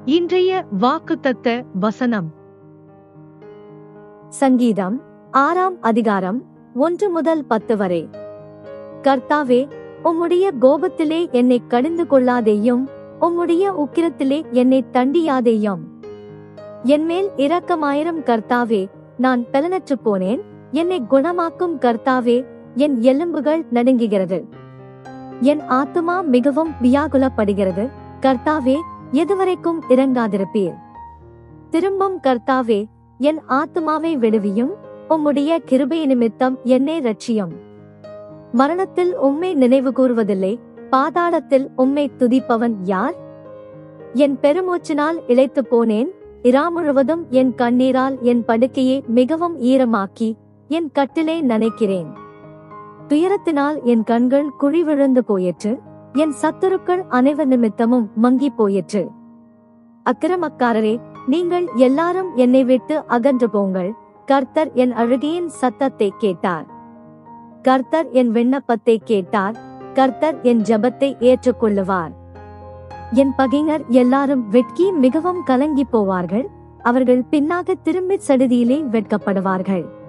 இன்றைய வாக்குத்தத்த வசனம் சங்கீதம் ஆறாம் அதிகாரம் ஒன்று முதல் பத்து வரை கர்த்தாவே உம்முடைய கோபத்திலே என்னை கடிந்து கொள்ளாதேயும் உம்முடைய உக்கிரத்திலே என்னை தண்டியாதேயும் என்மேல் இரக்கமாயிரம் கர்த்தாவே நான் பலனற்று போனேன் என்னை குணமாக்கும் கர்த்தாவே என் எலும்புகள் நடுங்குகிறது என் ஆத்துமா மிகவும் வியாகுலப்படுகிறது கர்த்தாவே எதுவரைக்கும் இறங்காதிருப்பீர் திரும்பும் கர்த்தாவே என் ஆத்துமாவை விடுவியும் உம்முடைய கிருபை நிமித்தம் என்னை ரட்சியும் மரணத்தில் உம்மை நினைவு கூறுவதில்லை பாதாளத்தில் உம்மை துதிப்பவன் யார் என் பெருமூச்சினால் இழைத்துப் போனேன் இரா முழுவதும் என் கண்ணீரால் என் படுக்கையை மிகவும் ஈரமாக்கி என் கட்டிலை நனைக்கிறேன் துயரத்தினால் என் கண்கள் குழி விழுந்து போயிற்று என் சத்துருக்கள் அனைவர் நிமித்தமும் மங்கி போயிற்று அக்கிரமக்காரரே நீங்கள் எல்லாரும் என்னை விட்டு அகன்று போங்கள் கர்த்தர் என் அழுகையின் சத்தத்தை கேட்டார் கர்த்தர் என் விண்ணப்பத்தை கேட்டார் கர்த்தர் என் ஜெபத்தை ஏற்றுக்கொள்ளுவார் என் பகைஞர் எல்லாரும் வெட்கி மிகவும் கலங்கி போவார்கள் அவர்கள் பின்னாக திரும்பிச் சடுதியிலே வெட்கப்படுவார்கள்